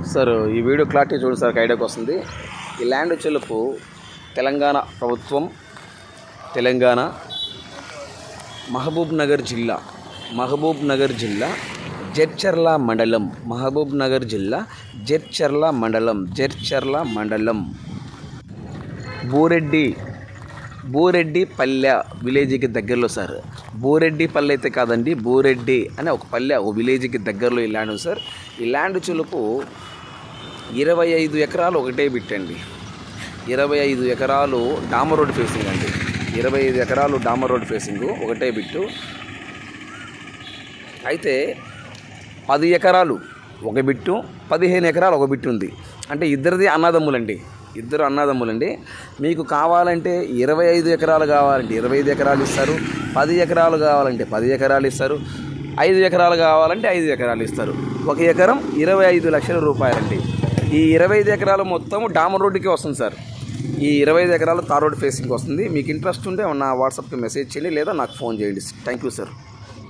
sir ఈ video clarity చూడండి sir ఐడియాకి వస్తుంది ఈ ల్యాండ్ చెలుపు తెలంగాణ ప్రభుత్వం తెలంగాణ మహబూబ్ నగర్ జిల్లా మహబూబ్ నగర్ జిల్లా జడ్చర్ల మండలం మహబూబ్ నగర్ జిల్లా జడ్చర్ల మండలం జడ్చర్ల మండలం బూరెడ్డి బూరెడ్డి పల్లె విలేజ్కి దగ్గరలో సార్ బూరెడ్డి పల్లె అయితే కాదండి బూరెడ్డి అనే ఒక పల్లె ఒక విలేజ్కి దగ్గరలో ఈ ల్యాండ్ ఉంది సార్ ఈ ల్యాండ్ చులుపు ఇరవై ఐదు ఎకరాలు ఒకటే బిట్టండి ఇరవై ఐదు ఎకరాలు డామర్ రోడ్ ఫేసింగ్ అండి ఇరవై ఐదు ఎకరాలు డామర్ రోడ్ ఫేసింగ్ ఒకటే బిట్టు అయితే పది ఎకరాలు ఒక బిట్టు పదిహేను ఎకరాలు ఒక బిట్టు ఉంది అంటే ఇద్దరిది అన్నదమ్ములండి ఇద్దరు అన్నదమ్ములండి మీకు కావాలంటే ఇరవై ఐదు ఎకరాలు కావాలంటే ఇరవై ఐదు ఎకరాలు ఇస్తారు పది ఎకరాలు కావాలంటే పది ఎకరాలు ఇస్తారు ఐదు ఎకరాలు కావాలంటే ఐదు ఎకరాలు ఇస్తారు ఒక ఎకరం ఇరవై ఐదు లక్షల రూపాయలండి ఈ ఇరవై ఐదు ఎకరాలు మొత్తం డామర్ రోడ్డుకి వస్తుంది సార్ ఈ ఇరవై ఐదు ఎకరాలు తార్ రోడ్ ఫేసింగ్ వస్తుంది మీకు ఇంట్రెస్ట్ ఉంటే నా వాట్సాప్కి మెసేజ్ చేయండి లేదా నాకు ఫోన్ చేయండి థ్యాంక్ యూ సార్